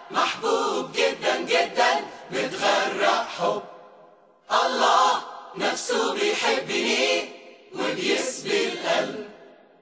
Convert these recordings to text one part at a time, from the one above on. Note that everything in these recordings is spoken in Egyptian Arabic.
محبوب جدا جدا متغرق حب الله نفسه بيحبني وبيسبي القلب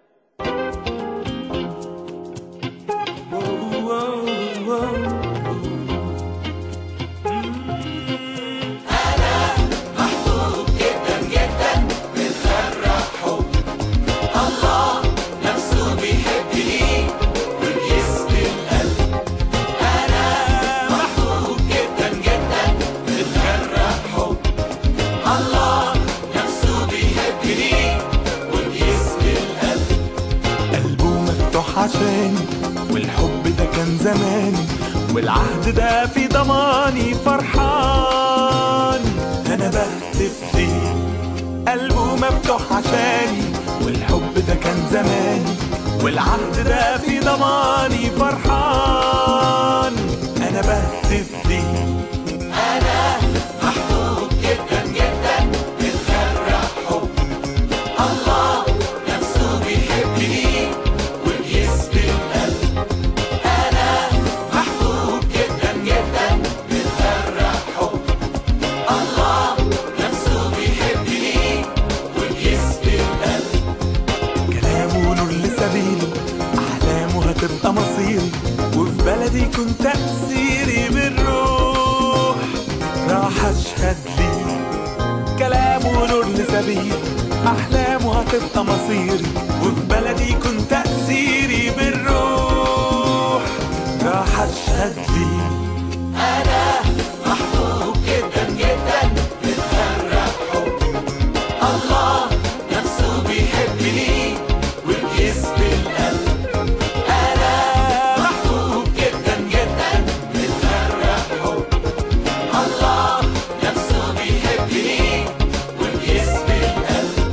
محبوب جدا جدا متغرق حب الله نفسه بيحبني وبيسبي القلب أنا محبوب جدا جدا متغرق حب الله نفسه بيحبني وبيسبي القلب قلبه مفتوح عشاني والحب ده كان زماني والعهد ده في ضماني فرحان انا بهتف ليه قلبه مفتوح عشاني والحب ده كان زماني والعهد ده في ضماني فرحان انا بهتف ليه أنا محبوب جدا جدا متغرق حب الله نفسه بيحبني وبيسبي القلب أنا محبوب جدا جدا متغرق حب الله نفسه بيحبني وبيسبي القلب كلامه نور لسبيلي أحلامه هتبقى مصيري وفي بلدي كنت تأثيري بالروح راح أشهد ليه كلامه نور لسبيلي أحلامه هتبقى مصيري وفي بلدي كنت تأثيري بالروح راح أشهد ليه أنا محبوب جدا جدا متغرق حب الله نفسه بيحبني وبيسبي القلب أنا محبوب جدا جدا متغرق حب الله نفسه بيحبني وبيسبي القلب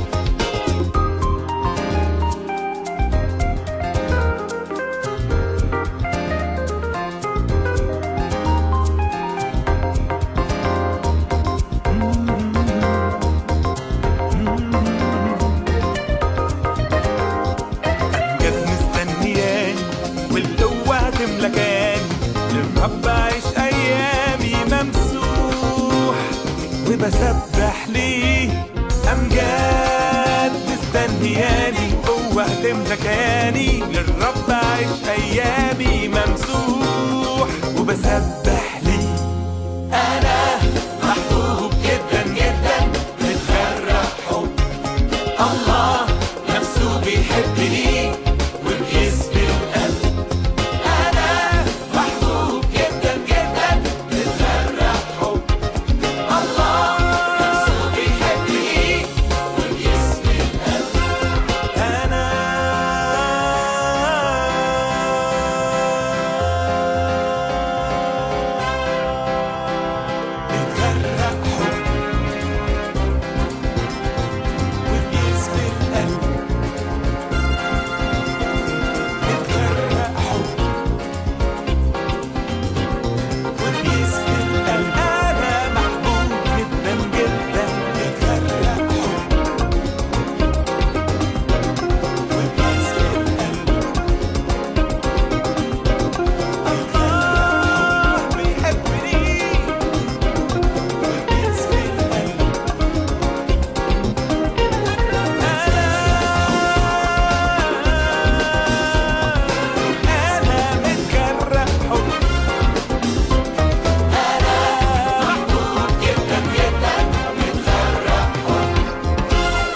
كانت مستنياني والقوة هتملكاني للرب أعيش أيامي ممسوح وبسبح ليه أمجاد مستنياني قوة هتملكاني للرب أعيش أيامي ممسوح وبسبح ليه أنا محبوب جدا جدا متغرق حب الله نفسه بيحبني وبيسبي القلب أنا محبوب جدا جدا متغرق حب الله نفسه بيحبني وبيسبي القلب أنا اتغرق حب وبيسبي القلب اتغرق حب وبيسبي القلب أنا محبوب جدا جدا اتغرق حب وبيسبي القلب الله بيحبني وبيسبي القلب أنا أنا متجرح حب محبوب جدا جدا متغرق حب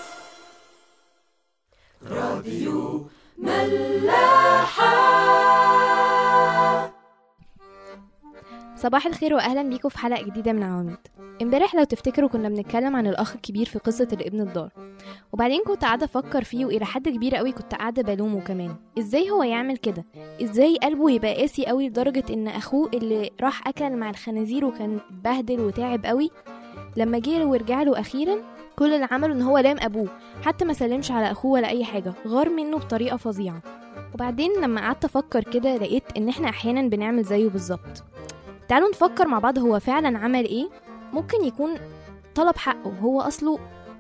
صباح الخير واهلا بيكم في حلقه جديده من عواميد امبارح لو تفتكروا كنا بنتكلم عن الاخ الكبير في قصه الابن الضال وبعدين كنت قاعده افكر فيه والى حد كبير قوي كنت قاعده بلومه كمان ازاي هو يعمل كده ازاي قلبه يبقى قاسي قوي لدرجه ان اخوه اللي راح اكل مع الخنازير وكان بهدل وتعب قوي لما جه ورجع له اخيرا كل اللي عمله ان هو لام ابوه حتى ما سلمش على اخوه ولا اي حاجه غار منه بطريقه فظيعه وبعدين لما قعدت افكر كده لقيت ان احنا احيانا بنعمل زيه بالظبط تعالوا نفكر مع بعض هو فعلا عمل ايه ممكن يكون طلب حقه هو اصله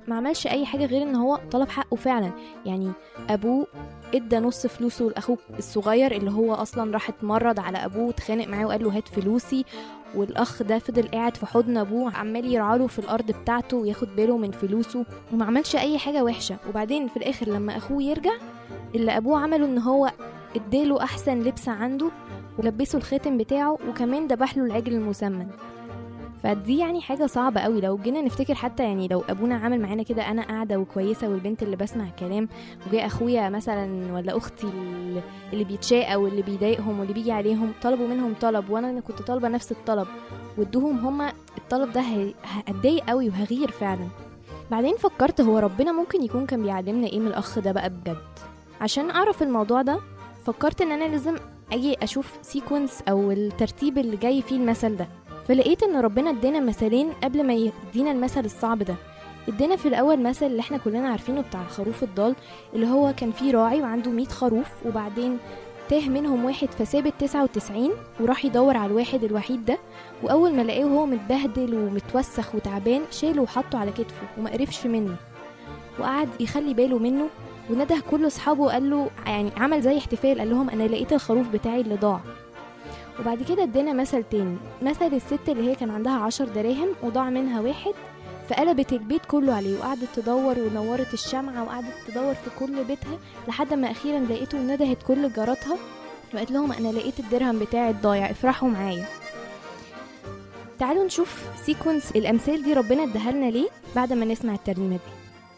ما عملش اي حاجه غير ان هو طلب حقه فعلا يعني ابوه ادى نص فلوسه لاخوه الصغير اللي هو اصلا راح اتمرد على ابوه واتخانق معاه وقال له هات فلوسي والاخ ده فضل قاعد في حضن ابوه عمال يرعاله في الارض بتاعته وياخد باله من فلوسه وما عملش اي حاجه وحشه وبعدين في الاخر لما اخوه يرجع اللي ابوه عمله ان هو اداله احسن لبس عنده ولبسه الخاتم بتاعه وكمان ذبح له العجل المسمن فدي يعني حاجة صعبة قوي لو جينا نفتكر حتى يعني لو أبونا عامل معانا كده أنا قاعدة وكويسة والبنت اللي بسمع كلام وجاء أخويا مثلا ولا أختي اللي- اللي بيتشاقى واللي بيضايقهم واللي بيجي عليهم طلبوا منهم طلب وأنا اللي كنت طالبة نفس الطلب وادوهم هما الطلب ده هي- هتضايق قوي وهغير فعلا بعدين فكرت هو ربنا ممكن يكون كان بيعلمنا ايه من الأخ ده بقى بجد عشان أعرف الموضوع ده فكرت ان انا لازم اجي اشوف سيكونس او الترتيب اللي جاي فيه المثل ده فلقيت ان ربنا ادانا مثلين قبل ما يدينا المثل الصعب ده ادانا في الاول مثل اللي احنا كلنا عارفينه بتاع الخروف الضال اللي هو كان فيه راعي وعنده 100 خروف وبعدين تاه منهم واحد فساب ال 99 وراح يدور على الواحد الوحيد ده واول ما لقاه وهو متبهدل ومتوسخ وتعبان شاله وحطه على كتفه وما قرفش منه وقعد يخلي باله منه ونده كل اصحابه وقال له يعني عمل زي احتفال قال لهم انا لقيت الخروف بتاعي اللي ضاع وبعد كده ادانا مثل تاني مثل الست اللي هي كان عندها عشر دراهم وضاع منها واحد فقلبت البيت كله عليه وقعدت تدور ونورت الشمعة وقعدت تدور في كل بيتها لحد ما أخيرا لقيته وندهت كل جاراتها وقالت لهم أنا لقيت الدرهم بتاعي الضايع افرحوا معايا تعالوا نشوف سيكونس الأمثال دي ربنا اداها لنا ليه بعد ما نسمع الترنيمة دي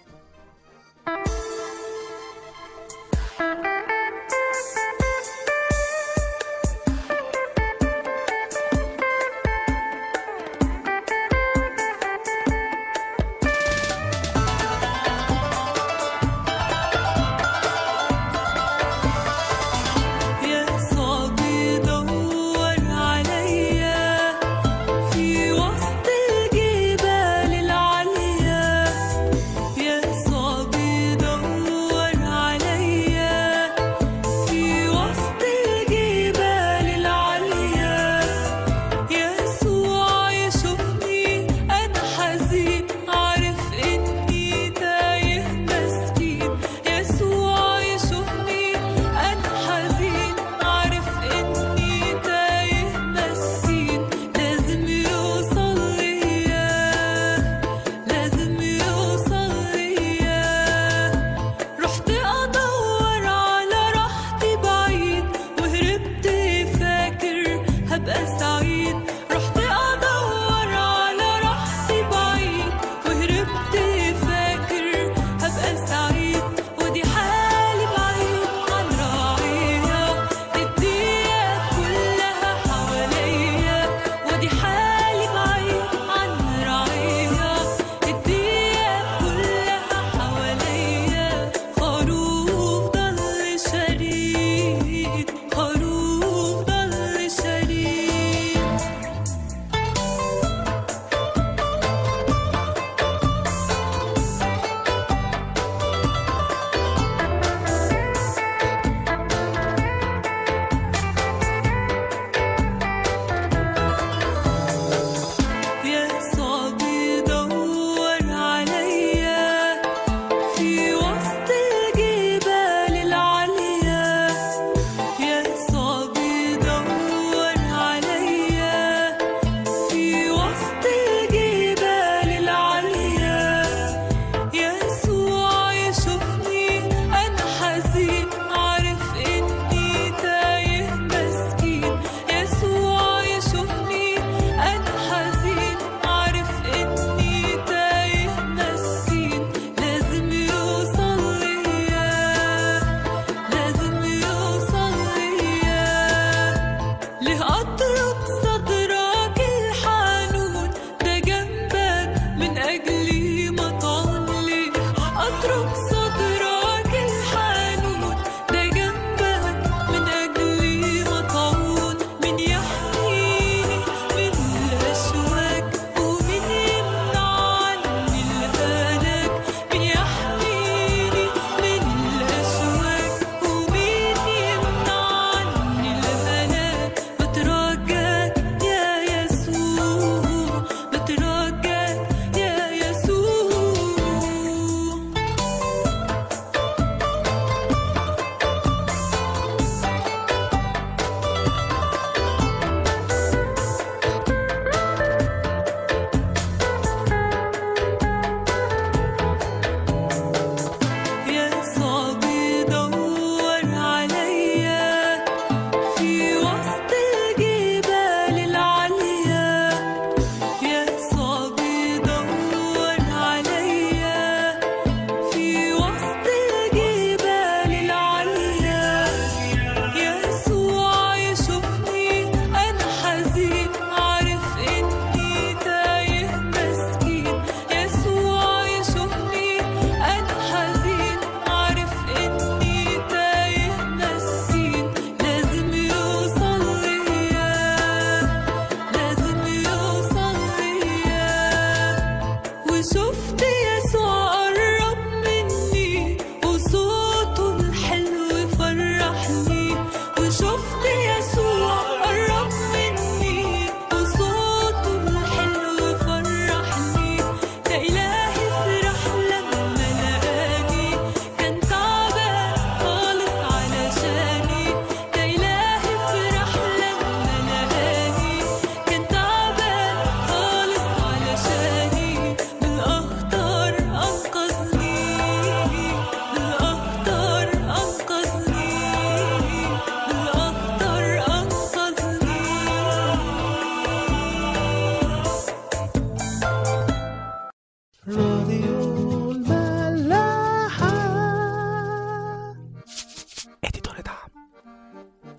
يسوع بيدور عليا في وسط الجبال العالية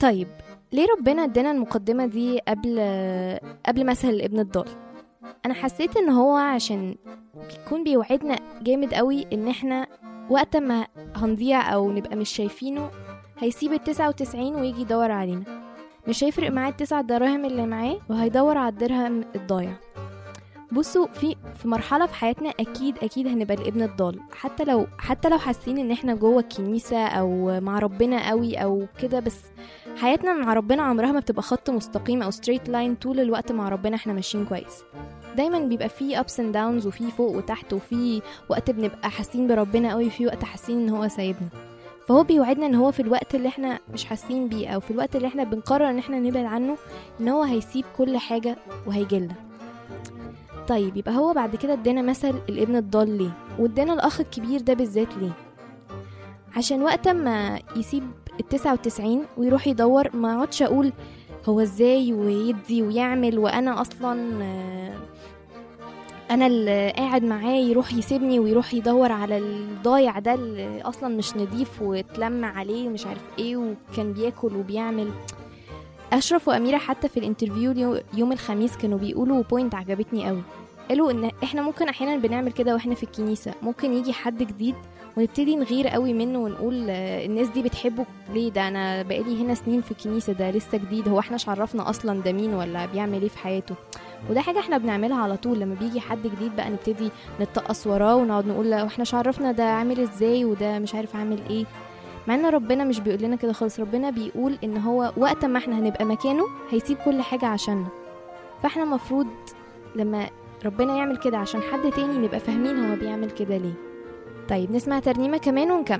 طيب ليه ربنا ادانا المقدمة دي قبل قبل مثل الابن الضال انا حسيت ان هو عشان بيكون بيوعدنا جامد قوي ان احنا وقت ما هنضيع او نبقى مش شايفينه هيسيب التسعة وتسعين ويجي يدور علينا مش هيفرق معاه التسعة دراهم اللي معاه وهيدور على الدرهم الضايع بصوا في في مرحلة في حياتنا أكيد أكيد هنبقى الابن الضال حتى لو حتى لو حاسين إن إحنا جوه الكنيسة أو مع ربنا قوي أو كده بس حياتنا مع ربنا عمرها ما بتبقى خط مستقيم أو ستريت لاين طول الوقت مع ربنا إحنا ماشيين كويس دايما بيبقى فيه ups and downs وفي فوق وتحت وفي وقت بنبقى حاسين بربنا قوي وفي وقت حاسين ان هو سايبنا فهو بيوعدنا ان هو في الوقت اللي احنا مش حاسين بيه او في الوقت اللي احنا بنقرر ان احنا نبعد عنه ان هو هيسيب كل حاجة وهيجيلنا طيب يبقى هو بعد كده ادانا مثل الابن الضال ليه وادانا الاخ الكبير ده بالذات ليه عشان وقت ما يسيب التسعة وتسعين ويروح يدور ما اقعدش اقول هو ازاي ويدي ويعمل وانا اصلا آه، انا اللي قاعد معاه يروح يسيبني ويروح يدور على الضايع ده اللي اصلا مش نضيف واتلم عليه ومش عارف ايه وكان بياكل وبيعمل اشرف واميره حتى في الانترفيو اليو- يوم الخميس كانوا بيقولوا بوينت عجبتني قوي قالوا ان احنا ممكن احيانا بنعمل كده واحنا في الكنيسه ممكن يجي حد جديد ونبتدي نغير قوي منه ونقول آه، الناس دي بتحبه ليه ده انا بقالي هنا سنين في الكنيسه ده لسه جديد هو احنا عرفنا اصلا ده مين ولا بيعمل ايه في حياته وده حاجه احنا بنعملها على طول لما بيجي حد جديد بقى نبتدي نتقص وراه ونقعد نقول لا واحنا عرفنا ده عامل ازاي وده مش عارف عامل ايه مع ان ربنا مش بيقول لنا كده خالص ربنا بيقول ان هو وقت ما احنا هنبقى مكانه هيسيب كل حاجه عشاننا فاحنا مفروض لما ربنا يعمل كده عشان حد تاني نبقى فاهمين هو بيعمل كده ليه طيب نسمع ترنيمه كمان ونكمل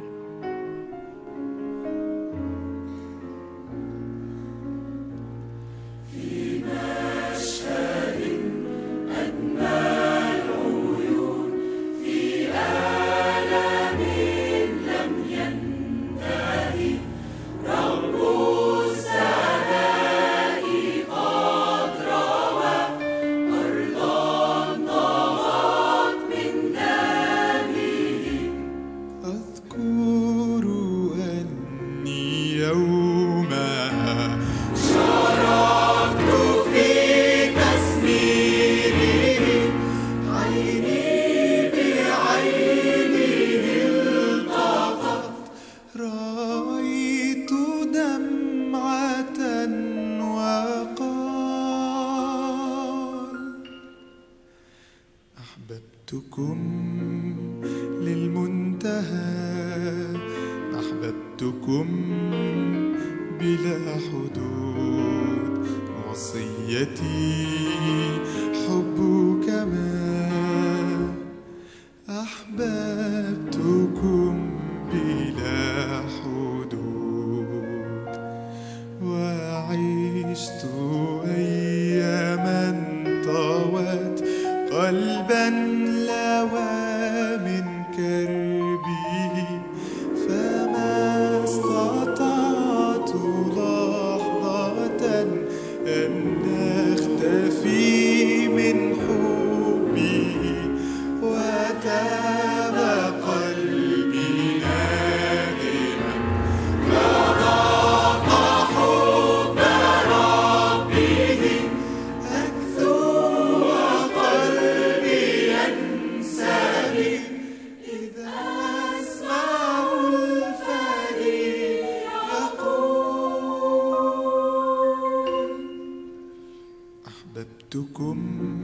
أذكر أني يوما شاركت في تسميره عيني بعينه التقت رأيت دمعة وقال أحببتكم للمنتهى أحببتكم بلا حدود وصيتي حبك ما أحببتكم بلا حدود وعشت أياما طوت قلبا لوى من كربي فما استطعت لحظة أن أختفي من حبي وتاب قلبي نادما فضاق حب ربه أكثر وقلبي ينساني إذا أسمع الفريق يقول أحببتكم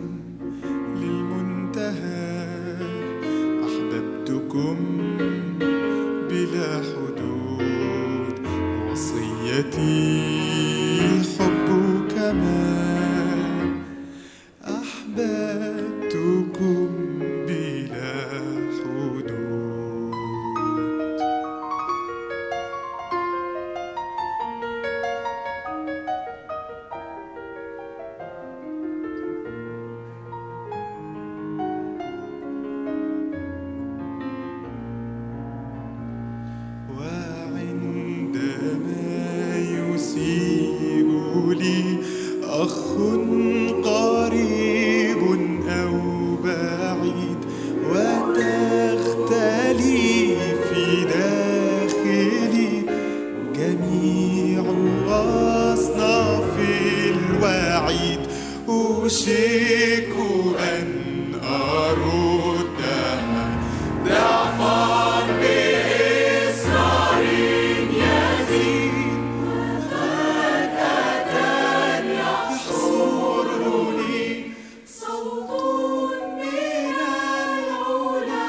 للمنتهى أحببتكم بلا حدود وصيتي حبك ما أحببتكم بلا حدود وعندما يسيء المواعيد أوشك أن أردها ضعفا بإصرار يزيد وفجأة يحصرني صوت من العلا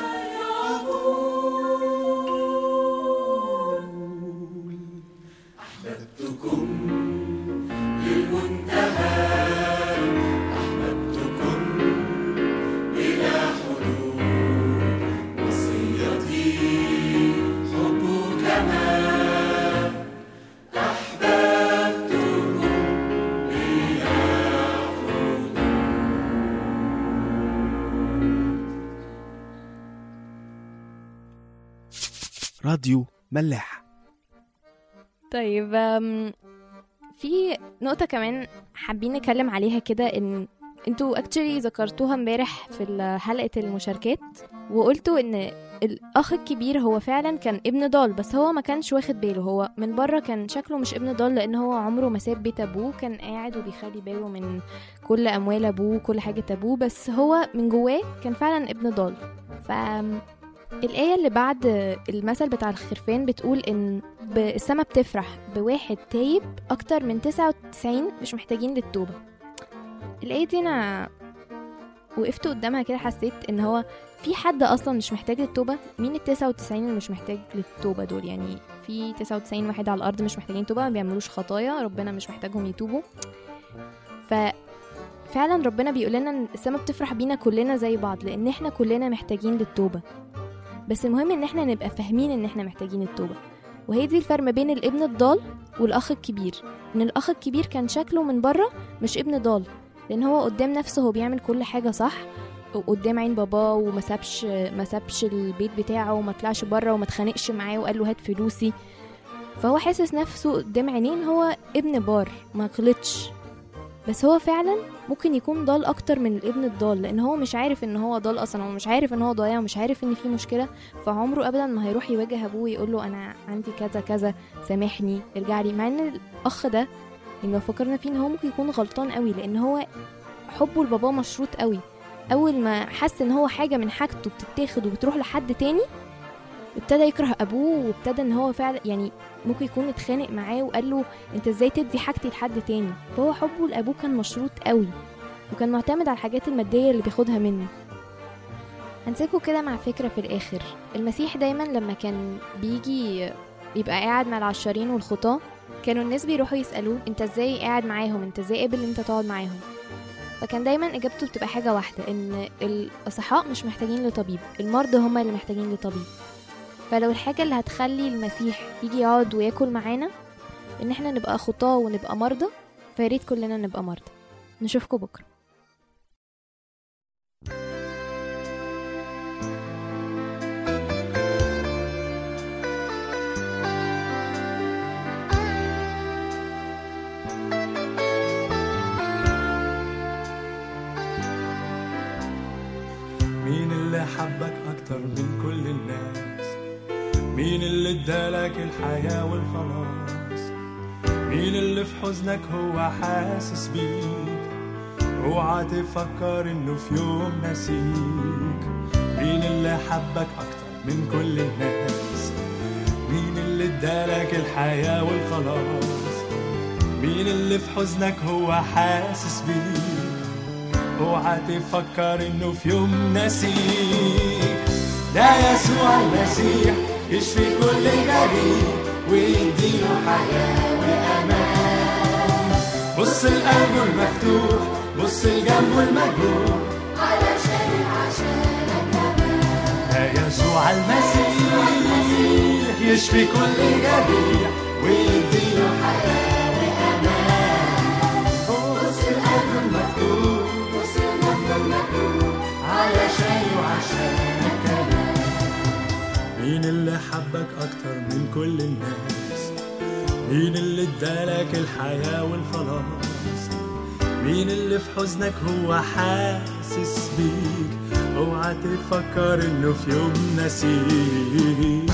يقول أحببتكم للمنتهى أحببتكم بلا حدود وصيتي حبك ما أحببتكم بلا حدود راديو ملاح طيب أم، في نقطة كمان حابين نتكلم عليها كده ان انتوا اكتشلي ذكرتوها امبارح في ال- حلقة المشاركات وقلتوا ان الاخ الكبير هو فعلا كان ابن ضال بس هو ما كانش واخد باله هو من بره كان شكله مش ابن ضال لان هو عمره ما ساب بيت ابوه كان قاعد وبيخلي باله من كل اموال ابوه كل حاجة ابوه بس هو من جواه كان فعلا ابن ضال ف الآية اللي بعد المثل بتاع الخرفان بتقول إن ب- السما بتفرح بواحد تايب أكتر من 99 مش محتاجين للتوبة الآية دي أنا وقفت قدامها كده حسيت إن هو في حد أصلا مش محتاج للتوبة مين ال 99 اللي مش محتاج للتوبة دول يعني في 99 واحد على الأرض مش محتاجين توبة ما بيعملوش خطايا ربنا مش محتاجهم يتوبوا ف فعلا ربنا بيقول لنا ان السما بتفرح بينا كلنا زي بعض لان احنا كلنا محتاجين للتوبه بس المهم ان احنا نبقى فاهمين ان احنا محتاجين التوبه وهي دي الفرق ما بين الابن الضال والاخ الكبير ان الاخ الكبير كان شكله من بره مش ابن ضال لان هو قدام نفسه هو بيعمل كل حاجه صح قدام عين باباه وما سابش ما سابش البيت بتاعه وما طلعش بره وما اتخانقش معاه وقال له هات فلوسي فهو حاسس نفسه قدام عينين هو ابن بار ما غلطش بس هو فعلا ممكن يكون ضال اكتر من الابن الضال لان هو مش عارف ان هو ضال اصلا هو مش عارف ان هو ضايع ومش عارف ان في مشكله فعمره ابدا ما هيروح يواجه ابوه ويقول له انا عندي كذا كذا سامحني ارجع لي مع ان الاخ ده يعني لو فكرنا فيه ان هو ممكن يكون غلطان قوي لان هو حبه لباباه مشروط قوي اول ما حس ان هو حاجه من حاجته بتتاخد وبتروح لحد تاني ابتدى يكره ابوه وابتدى ان هو فعلا يعني ممكن يكون اتخانق معاه وقال له انت ازاي تدي حاجتي لحد تاني فهو حبه لابوه كان مشروط قوي وكان معتمد على الحاجات الماديه اللي بياخدها منه هنسيبكوا كده مع فكره في الاخر المسيح دايما لما كان بيجي يبقى قاعد مع العشارين والخطاه كانوا الناس بيروحوا يسالوه انت ازاي قاعد معاهم انت ازاي قابل ان انت تقعد معاهم فكان دايما اجابته بتبقى حاجه واحده ان الاصحاء مش محتاجين لطبيب المرضى هما اللي محتاجين لطبيب فلو الحاجه اللي هتخلي المسيح يجي يقعد وياكل معانا ان احنا نبقى خطاه ونبقى مرضى فياريت كلنا نبقى مرضى نشوفكم بكره مين اللي حبك أكتر من كل الناس مين اللي ادالك الحياة والخلاص مين اللي في حزنك هو حاسس بيك اوعى تفكر انه في يوم نسيك مين اللي حبك أكتر من كل الناس مين اللي ادالك الحياة والخلاص مين اللي في حزنك هو حاسس بيك اوعى تفكر انه في يوم نسيك ده يسوع المسيح يشفي كل جريح ويديله حياة وأمان بص لقلبه المفتوح بص لجنبه المجروح ده يسوع المسيح يشفي كل جريح ويديله حياة وأمان بص لقلبه المفتوح بص لجنبه المجروح علشان وعشانك كمان مين اللي حبك أكتر من كل الناس مين اللي ادالك الحياة والخلاص مين اللي في حزنك هو حاسس بيك اوعى تفكر انه في يوم نسيك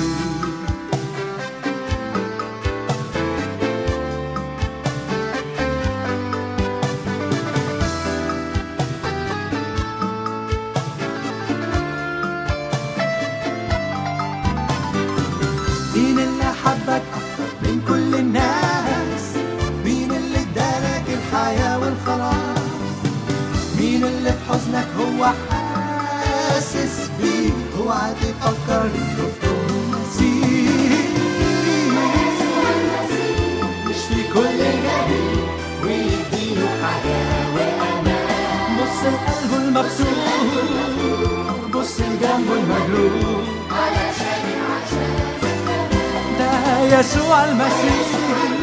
الحياة والخلاص مين اللي في حزنك هو حاسس بيه اوعى تفكر شفته نسيه مش في كل جميل ويديله حياة وأمان بص لقلبه المفتوح بص لجنبه المجروح ده يسوع المسيح